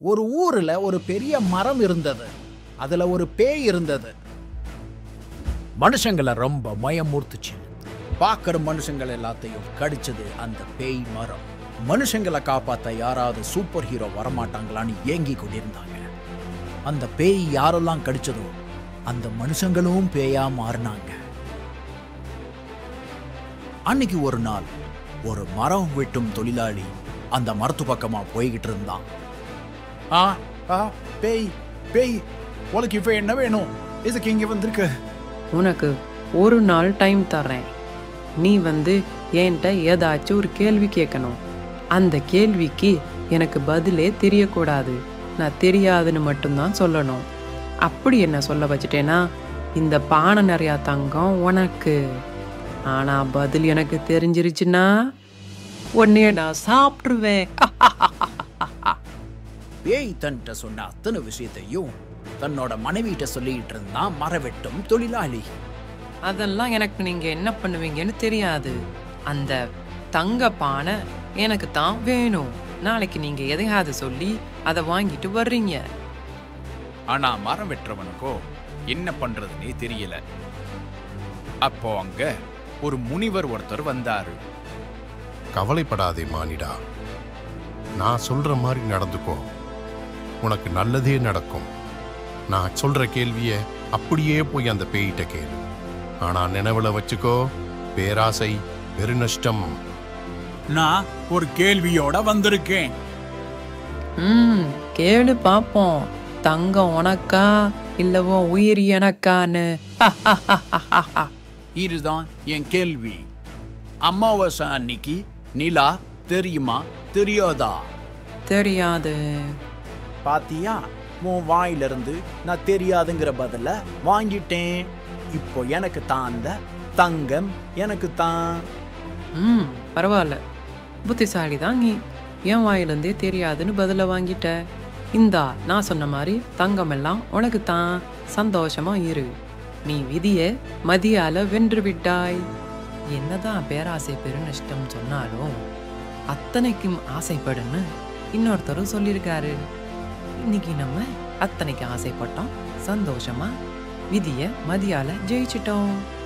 ஒரு ஊர்ல ஒரு பெரிய மரம் இருந்தது அதுல ஒரு பேய் இருந்தது மனுஷங்களை ரொம்ப பயமுறுத்துச்சு பார்க்குற மனுஷங்கள் எல்லாத்தையும் கடிச்சது அந்த பேய் மரம் மனுஷங்களை காப்பாத்த யாராவது சூப்பர் ஹீரோ வரமாட்டாங்களான்னு ஏங்கி கொண்டிருந்தாங்க அந்த பேய் யாரெல்லாம் கடிச்சதோ அந்த மனுஷங்களும் பேயா மாறினாங்க அன்னைக்கு ஒரு நாள் ஒரு மரம் வெட்டும் தொழிலாளி அந்த மரத்து பக்கமா போய்கிட்டு இருந்தான் ஆ ஆ பேய் பேய் உனக்கு இப்ப என்ன வேணும் இதுக்கு இங்க வந்திருக்க உனக்கு ஒரு நாள் டைம் தர்றேன் நீ வந்து என்கிட்ட ஏதாச்சும் ஒரு கேள்வி கேட்கணும் அந்த கேள்விக்கு எனக்கு பதிலே தெரியக்கூடாது நான் தெரியாதுன்னு மட்டும்தான் சொல்லணும் அப்படி என்ன சொல்ல வச்சுட்டேன்னா இந்த பானை நிறையா தங்கம் உனக்கு ஆனா பதில் எனக்கு தெரிஞ்சிருச்சுன்னா உன்னைய நான் சாப்பிட்ருவேன் பேய் தன்கிட்ட சொன்ன அத்தனை விஷயத்தையும் தன்னோட மனைவிட்ட சொல்லிட்டு இருந்தான் மரவெட்டும் தொழிலாளி அதெல்லாம் எனக்கு நீங்க என்ன பண்ணுவீங்கன்னு தெரியாது அந்த தங்க பானை எனக்கு தான் வேணும் நாளைக்கு நீங்க எதையாவது சொல்லி அதை வாங்கிட்டு வர்றீங்க ஆனா மரம் வெட்டுறவனுக்கோ என்ன பண்றதுனே தெரியல அப்போ அங்க ஒரு முனிவர் ஒருத்தர் வந்தாரு கவலைப்படாதே மானிடா நான் சொல்ற மாதிரி நடந்துக்கோ உனக்கு நல்லதே நடக்கும் நான் சொல்ற கேள்விய அப்படியே போய் அந்த பேயிட்ட கேளு ஆனா நினைவுல வச்சுக்கோ பேராசை பெருநஷ்டம் நான் ஒரு கேள்வியோட வந்திருக்கேன் ம் கேளு பாப்போம் தங்கம் உனக்கா இல்லவோ உயிர் எனக்கான்னு இதுதான் என் கேள்வி அமாவாசை அன்னைக்கு நிலா தெரியுமா தெரியாதா தெரியாது பாத்தியா உன் வாயிலிருந்து நான் தெரியாதுங்கிற பதில வாங்கிட்டேன் இப்போ எனக்கு தான் அந்த தங்கம் எனக்கு தான் ம் பரவாயில்ல புத்திசாலி தான் நீ என் வாயிலிருந்தே தெரியாதுன்னு பதில வாங்கிட்ட இந்தா நான் சொன்ன மாதிரி தங்கம் எல்லாம் உனக்கு தான் சந்தோஷமா இரு நீ விதிய மதியால வென்று விட்டாய் என்னதான் பேராசை பெருநஷ்டம் சொன்னாலும் அத்தனைக்கும் ஆசைப்படுன்னு இன்னொருத்தரும் சொல்லியிருக்காரு இன்னைக்கு நம்ம அத்தனைக்கு ஆசைப்பட்டோம் சந்தோஷமா விதிய மதியால ஜெயிச்சிட்டோம்